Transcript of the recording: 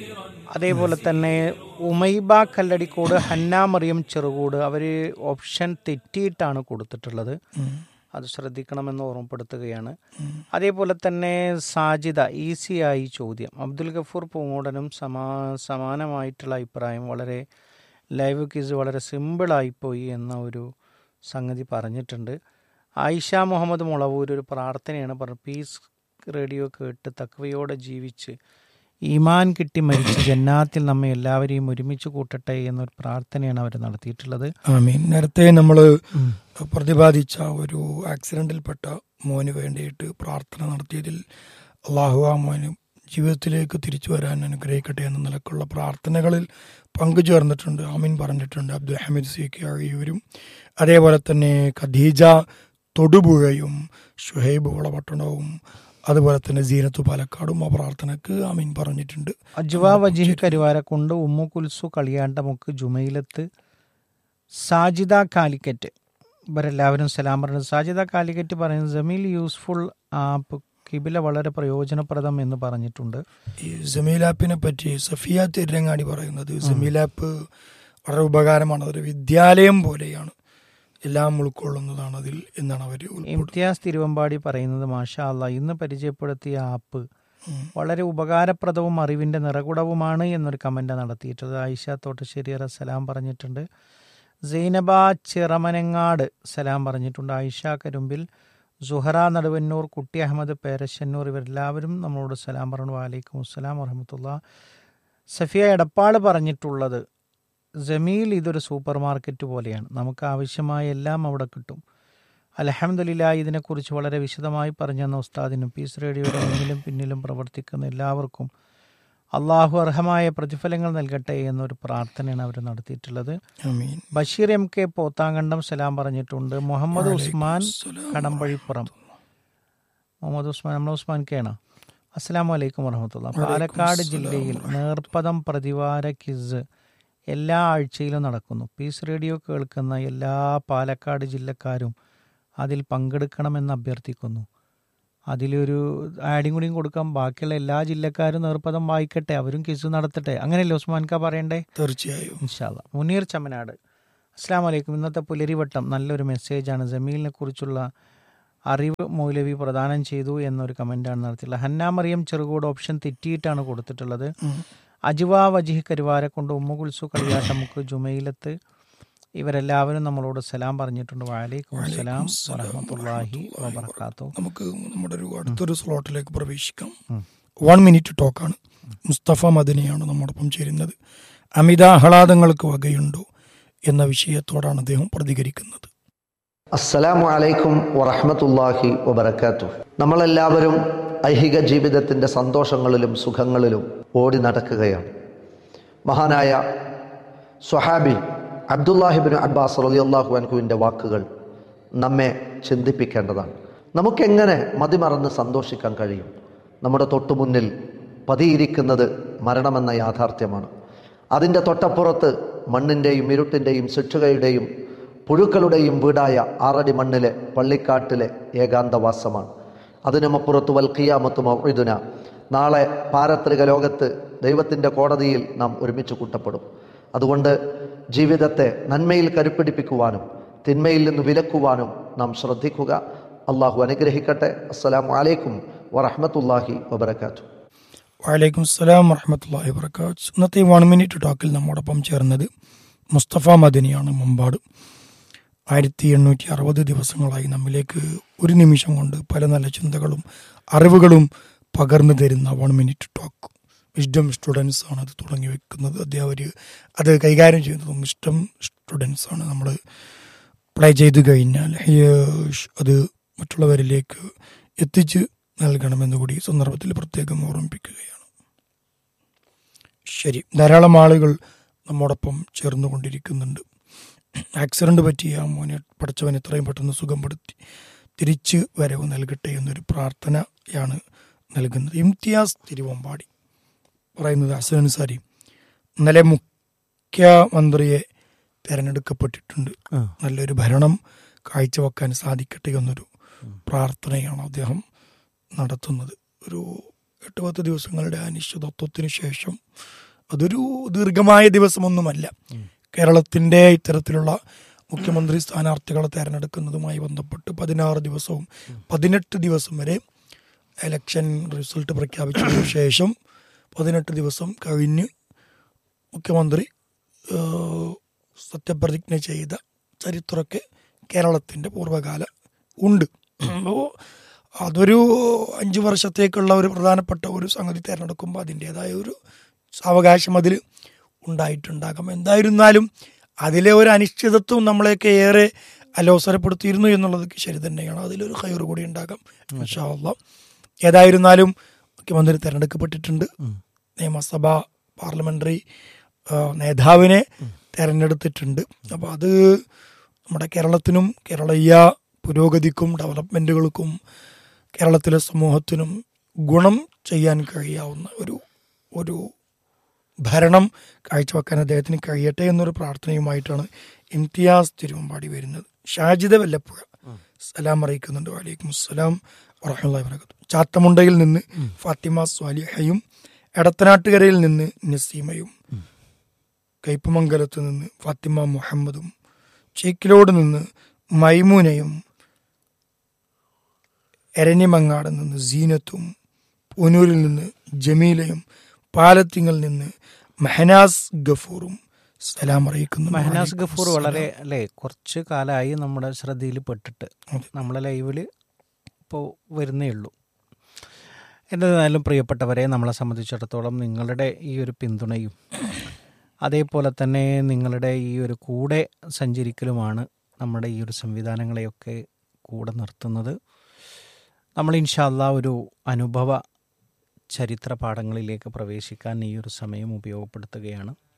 അതേപോലെ തന്നെ ഉമൈബ കല്ലടിക്കോട് ഹന്ന മറിയം ചെറുകൂട് അവർ ഓപ്ഷൻ തെറ്റിയിട്ടാണ് കൊടുത്തിട്ടുള്ളത് അത് ശ്രദ്ധിക്കണമെന്ന് ഓർമ്മപ്പെടുത്തുകയാണ് അതേപോലെ തന്നെ സാജിദ ഈസിയായി ചോദ്യം അബ്ദുൽ ഗഫൂർ പൂങ്ങോടനും സമാ സമാനമായിട്ടുള്ള അഭിപ്രായം വളരെ ലൈവ് ക്വിസ് വളരെ സിമ്പിളായിപ്പോയി എന്ന ഒരു സംഗതി പറഞ്ഞിട്ടുണ്ട് ആയിഷ മുഹമ്മദ് മുളവൂർ ഒരു പ്രാർത്ഥനയാണ് പറഞ്ഞത് പീസ് റേഡിയോ കേട്ട് തക്വയോടെ ജീവിച്ച് ഈമാൻ കിട്ടി മരിച്ച് ജന്നാത്തിൽ നമ്മെ എല്ലാവരെയും ഒരുമിച്ച് കൂട്ടട്ടെ എന്നൊരു പ്രാർത്ഥനയാണ് അവർ നടത്തിയിട്ടുള്ളത് ആമീൻ നേരത്തെ നമ്മൾ പ്രതിപാദിച്ച ഒരു ആക്സിഡന്റിൽപ്പെട്ട മോന് വേണ്ടിയിട്ട് പ്രാർത്ഥന നടത്തിയതിൽ അള്ളാഹു ആ മോന് ജീവിതത്തിലേക്ക് തിരിച്ചു വരാൻ അനുഗ്രഹിക്കട്ടെ എന്ന നിലക്കുള്ള പ്രാർത്ഥനകളിൽ പങ്കുചേർന്നിട്ടുണ്ട് ആമീൻ പറഞ്ഞിട്ടുണ്ട് അബ്ദുൽ ഹമീദ് സി കെ അഴിയൂരും അതേപോലെ തന്നെ ഖദീജ തൊടുപുഴയും ഷുഹൈബ് വളപട്ടണവും അതുപോലെ തന്നെ സീനത്തു പാലക്കാടും ആ പ്രാർത്ഥനക്ക് ആമീൻ പറഞ്ഞിട്ടുണ്ട് അജ്വ വജീഹ് കരുവാരക്കുണ്ട് ഉമ്മു കുൽസു കളിയാണ്ടമുക്ക് ജുമൈലത്ത് സാജിദ കാലിക്കറ്റ് ഇവരെല്ലാവരും സലാം പറയുന്നത് സാജിദ കാലിക്കറ്റ് പറയുന്നത് ജമീൽ യൂസ്ഫുൾ ആപ്പ് കിബില വളരെ പ്രയോജനപ്രദം എന്ന് പറഞ്ഞിട്ടുണ്ട് ഈ ജമീൽ ആപ്പിനെ പറ്റി സഫിയ തിരങ്ങാടി പറയുന്നത് ജമീൽ ആപ്പ് വളരെ ഉപകാരമാണ് അതൊരു വിദ്യാലയം പോലെയാണ് എല്ലാം ഉൾക്കൊള്ളുന്നതാണ് അതിൽ എന്നാണ് അവർ ഇംതിയാസ് തിരുവമ്പാടി പറയുന്നത് മാഷാ അല്ല ഇന്ന് പരിചയപ്പെടുത്തിയ ആപ്പ് വളരെ ഉപകാരപ്രദവും അറിവിൻ്റെ നിറകുടവുമാണ് എന്നൊരു കമൻ്റ് നടത്തിയിട്ടത് ആയിഷ തോട്ടശ്ശേരി സലാം പറഞ്ഞിട്ടുണ്ട് സൈനബ ചിറമനങ്ങാട് സലാം പറഞ്ഞിട്ടുണ്ട് ആയിഷ കരുമ്പിൽ സുഹറ നടുവന്നൂർ കുട്ടി അഹമ്മദ് പേരശന്നൂർ ഇവരെല്ലാവരും നമ്മളോട് സലാം പറഞ്ഞു വാലൈക്കും അസ്സലാം വറഹമത്തുള്ള സഫിയ എടപ്പാൾ പറഞ്ഞിട്ടുള്ളത് ജമീൽ ഇതൊരു സൂപ്പർ മാർക്കറ്റ് പോലെയാണ് നമുക്ക് ആവശ്യമായ എല്ലാം അവിടെ കിട്ടും അലഹമ്മദില്ല ഇതിനെക്കുറിച്ച് വളരെ വിശദമായി പറഞ്ഞു തന്ന ഉസ്താദിനും പീസ് റേഡിയോയുടെ മുന്നിലും പിന്നിലും പ്രവർത്തിക്കുന്ന എല്ലാവർക്കും അള്ളാഹു അർഹമായ പ്രതിഫലങ്ങൾ നൽകട്ടെ എന്നൊരു പ്രാർത്ഥനയാണ് അവർ നടത്തിയിട്ടുള്ളത് ആമീൻ ബഷീർ എം കെ പോത്താങ്കണ്ടം സലാം പറഞ്ഞിട്ടുണ്ട് മുഹമ്മദ് ഉസ്മാൻ കടമ്പഴിപ്പുറം മുഹമ്മദ് ഉസ്മാൻ നമ്മളെ ഉസ്മാൻ കേണ അസ്സാം വലൈക്കും വറഹമത്തുള്ള പാലക്കാട് ജില്ലയിൽ നേർപ്പദം പ്രതിവാര കിസ് എല്ലാ ആഴ്ചയിലും നടക്കുന്നു പീസ് റേഡിയോ കേൾക്കുന്ന എല്ലാ പാലക്കാട് ജില്ലക്കാരും അതിൽ പങ്കെടുക്കണമെന്ന് അഭ്യർത്ഥിക്കുന്നു അതിലൊരു ആഡും കൂടിയും കൊടുക്കാം ബാക്കിയുള്ള എല്ലാ ജില്ലക്കാരും നേർപ്പദം വായിക്കട്ടെ അവരും കിസ് നടത്തട്ടെ അങ്ങനെയല്ലേ ഉസ്മാൻ ക പറയണ്ടേ തീർച്ചയായും ഇൻഷാല്ല മുനീർ ചമ്മനാട് അസ്സാം വലൈക്കും ഇന്നത്തെ പുലരിവട്ടം നല്ലൊരു മെസ്സേജാണ് ജമീലിനെ കുറിച്ചുള്ള അറിവ് മൗലവി പ്രദാനം ചെയ്തു എന്നൊരു കമൻ്റാണ് നടത്തിയിട്ടുള്ളത് ഹന്ന മറിയം ചെറുകൂട് ഓപ്ഷൻ തെറ്റിയിട്ടാണ് കൊടുത്തിട്ടുള്ളത് അജുവ വജിഹ് കരുവാരെ കൊണ്ട് ഉമ്മ കുൽസു കളിയാട്ടമുക്ക് ജുമൈലത്ത് ഇവരെല്ലാവരും നമ്മളോട് സലാം പറഞ്ഞിട്ടുണ്ട് വാലൈക്കും സലാം വറഹമത്തല്ലാഹി വബർക്കാത്തു നമുക്ക് നമ്മുടെ ഒരു അടുത്തൊരു സ്ലോട്ടിലേക്ക് പ്രവേശിക്കാം വൺ മിനിറ്റ് ടോക്കാണ് മുസ്തഫ മദനിയാണ് നമ്മോടൊപ്പം ചേരുന്നത് അമിത ആഹ്ലാദങ്ങൾക്ക് വകയുണ്ടോ എന്ന വിഷയത്തോടാണ് അദ്ദേഹം പ്രതികരിക്കുന്നത് അസ്സലാമു അലൈക്കും വറഹ്മത്തുള്ളാഹി വബറകാത്തു നമ്മളെല്ലാവരും ഐഹിക ജീവിതത്തിൻ്റെ സന്തോഷങ്ങളിലും സുഖങ്ങളിലും ഓടി നടക്കുകയാണ് മഹാനായ സ്വഹാബി അബ്ദുല്ലാഹിബിൻ അബ്ബാസ് റളിയല്ലാഹു അൻഹുവിൻ്റെ വാക്കുകൾ നമ്മെ ചിന്തിപ്പിക്കേണ്ടതാണ് നമുക്കെങ്ങനെ മതിമറന്ന് സന്തോഷിക്കാൻ കഴിയും നമ്മുടെ തൊട്ടുമുന്നിൽ പതിയിരിക്കുന്നത് മരണമെന്ന യാഥാർത്ഥ്യമാണ് അതിൻ്റെ തൊട്ടപ്പുറത്ത് മണ്ണിൻ്റെയും ഇരുട്ടിൻ്റെയും ശിക്ഷകയുടെയും പുഴുക്കളുടെയും വീടായ ആറടി മണ്ണിലെ പള്ളിക്കാട്ടിലെ ഏകാന്തവാസമാണ് അതിനുമപ്പുറത്ത് വൽക്കിയാമത്ത് മൗഇദുന നാളെ പാരത്രിക ലോകത്ത് ദൈവത്തിൻ്റെ കോടതിയിൽ നാം ഒരുമിച്ച് കൂട്ടപ്പെടും അതുകൊണ്ട് ജീവിതത്തെ നന്മയിൽ കരുപ്പിടിപ്പിക്കുവാനും തിന്മയിൽ നിന്ന് വിലക്കുവാനും നാം ശ്രദ്ധിക്കുക അള്ളാഹു അനുഗ്രഹിക്കട്ടെ അസ്സലാമു അലൈക്കും വറഹ്മത്തുള്ളാഹി വബറകാതുഹു വലൈക്കും സ്സലാം വറഹമത്തല്ലാഹി വർക്കാത്ത് ഇന്നത്തെ വൺ മിനിറ്റ് ടോക്കിൽ നമ്മോടൊപ്പം ചേർന്നത് മുസ്തഫ മദനിയാണ് മുമ്പാട് ആയിരത്തി എണ്ണൂറ്റി അറുപത് ദിവസങ്ങളായി നമ്മിലേക്ക് ഒരു നിമിഷം കൊണ്ട് പല നല്ല ചിന്തകളും അറിവുകളും പകർന്നു തരുന്ന one minute talk wisdom students ആണ് അത് തുടങ്ങി വെക്കുന്നത് അധ്യാപകർ അത് കൈകാര്യം ചെയ്യുന്നതും വിസ്ഡം സ്റ്റുഡൻസ് ആണ് നമ്മൾ പ്ലേ ചെയ്ത് കഴിഞ്ഞാൽ ഏഹ്, അത് മറ്റുള്ളവരിലേക്ക് എത്തിച്ച് നൽകണമെന്ന് കൂടി ഈ സന്ദർഭത്തിൽ പ്രത്യേകം ഓർമ്മിപ്പിക്കുകയാണ് ശരി ധാരാളം ആളുകൾ നമ്മോടൊപ്പം ചേർന്നുകൊണ്ടിരിക്കുന്നുണ്ട് ആക്സിഡന്റ് പറ്റിയ ആ മോനെ പഠിച്ചവൻ എത്രയും പെട്ടെന്ന് സുഖപ്പെടുത്തി തിരിച്ച് വരവ് നൽകട്ടെ എന്നൊരു പ്രാർത്ഥനയാണ് നൽകുന്നത് ഇംതിയാസ് തിരുവമ്പാടി പറയുന്നത് ഹസൻ അൻസാരി ഇന്നലെ മുഖ്യമന്ത്രിയെ തെരഞ്ഞെടുക്കപ്പെട്ടിട്ടുണ്ട് നല്ലൊരു ഭരണം കാഴ്ചവെക്കാൻ സാധിക്കട്ടെ എന്നൊരു പ്രാർത്ഥനയാണ് അദ്ദേഹം നടത്തുന്നത് ഒരു എട്ട് പത്ത് ദിവസങ്ങളുടെ അനിശ്ചിതത്വത്തിന് ശേഷം അതൊരു ദീർഘമായ ദിവസമൊന്നുമല്ല കേരളത്തിൻ്റെ ഇത്തരത്തിലുള്ള മുഖ്യമന്ത്രി സ്ഥാനാർത്ഥികളെ തെരഞ്ഞെടുക്കുന്നതുമായി ബന്ധപ്പെട്ട് പതിനാറ് ദിവസവും പതിനെട്ട് ദിവസം വരെ എലക്ഷൻ റിസൾട്ട് പ്രഖ്യാപിച്ചതിനു ശേഷം പതിനെട്ട് ദിവസം കഴിഞ്ഞ് മുഖ്യമന്ത്രി ഏഹ്, സത്യപ്രതിജ്ഞ ചെയ്ത ചരിത്രമൊക്കെ കേരളത്തിൻ്റെ പൂർവ്വകാല ഉണ്ട് അപ്പോൾ അതൊരു അഞ്ച് വർഷത്തേക്കുള്ള ഒരു പ്രധാനപ്പെട്ട ഒരു സംഗതി തിരഞ്ഞെടുക്കുമ്പോൾ അതിൻ്റെതായ ഒരു അവകാശം അതിൽ ഉണ്ടായിട്ടുണ്ടാകാം എന്തായിരുന്നാലും അതിലെ ഒരു അനിശ്ചിതത്വം നമ്മളെയൊക്കെ ഏറെ അലോസരപ്പെടുത്തിയിരുന്നു എന്നുള്ളത് ശരി തന്നെയാണ് അതിലൊരു ഹൈർ കൂടി ഉണ്ടാകാം ഇൻഷാ അള്ളാ ഏതായിരുന്നാലും മുഖ്യമന്ത്രി തിരഞ്ഞെടുക്കപ്പെട്ടിട്ടുണ്ട് നിയമസഭ പാർലമെന്ററി ആ, നേതാവിനെ തെരഞ്ഞെടുത്തിട്ടുണ്ട് അപ്പോൾ അത് നമ്മുടെ കേരളത്തിനും കേരളീയ പുരോഗതിക്കും ഡെവലപ്മെൻറ്റുകൾക്കും കേരളത്തിലെ സമൂഹത്തിനും ഗുണം ചെയ്യാൻ കഴിയാവുന്ന ഒരു ഒരു ഭരണം കാഴ്ചവെക്കാൻ അദ്ദേഹത്തിന് കഴിയട്ടെ എന്നൊരു പ്രാർത്ഥനയുമായിട്ടാണ് ഇംതിയാസ് തിരുവമ്പാടി വരുന്നത് ഷാജിദ വല്ലപ്പുഴ സലാം അറിയിക്കുന്നുണ്ട് വലൈക്കും അസ്സലാം വറഹമുല്ലാ വബറകാതുഹു ചാത്തമുണ്ടയിൽ നിന്ന് ഫാത്തിമ സ്വാലിഹയും എടത്തനാട്ടുകരയിൽ നിന്ന് നസീമയും കയ്പമംഗലത്ത് നിന്ന് ഫാത്തിമ മുഹമ്മദും ചേക്കിലോട് നിന്ന് മൈമൂനയും എരഞ്ഞിമങ്ങാട് നിന്ന് സീനത്തും പൂനൂരിൽ നിന്ന് ജമീലയും പാലത്തിങ്ങിൽ നിന്ന് മെഹനാസ് ഗഫൂറും സലാം അറിയിക്കുന്നു മെഹനാസ് ഗഫൂർ വളരെ അല്ലേ കുറച്ച് കാലമായി നമ്മുടെ ശ്രദ്ധയിൽ പെട്ടിട്ട് അതെ. നമ്മളെ ലൈവിൽ ഇപ്പോൾ വരുന്നേ ഉള്ളൂ എന്തായാലും പ്രിയപ്പെട്ടവരെ നമ്മളെ സംബന്ധിച്ചിടത്തോളം നിങ്ങളുടെ ഈ ഒരു പിന്തുണയും അതേപോലെ തന്നെ നിങ്ങളുടെ ഈ ഒരു കൂടെ സഞ്ചരിക്കലുമാണ് നമ്മുടെ ഈ ഒരു സംവിധാനങ്ങളെയൊക്കെ കൂടെ നിർത്തുന്നത് നമ്മൾ ഇൻഷാല്ല ഒരു അനുഭവ ചരിത്ര പാഠങ്ങളിലേക്ക് പ്രവേശിക്കാൻ ഈ ഒരു സമയം ഉപയോഗപ്പെടുത്തുകയാണ്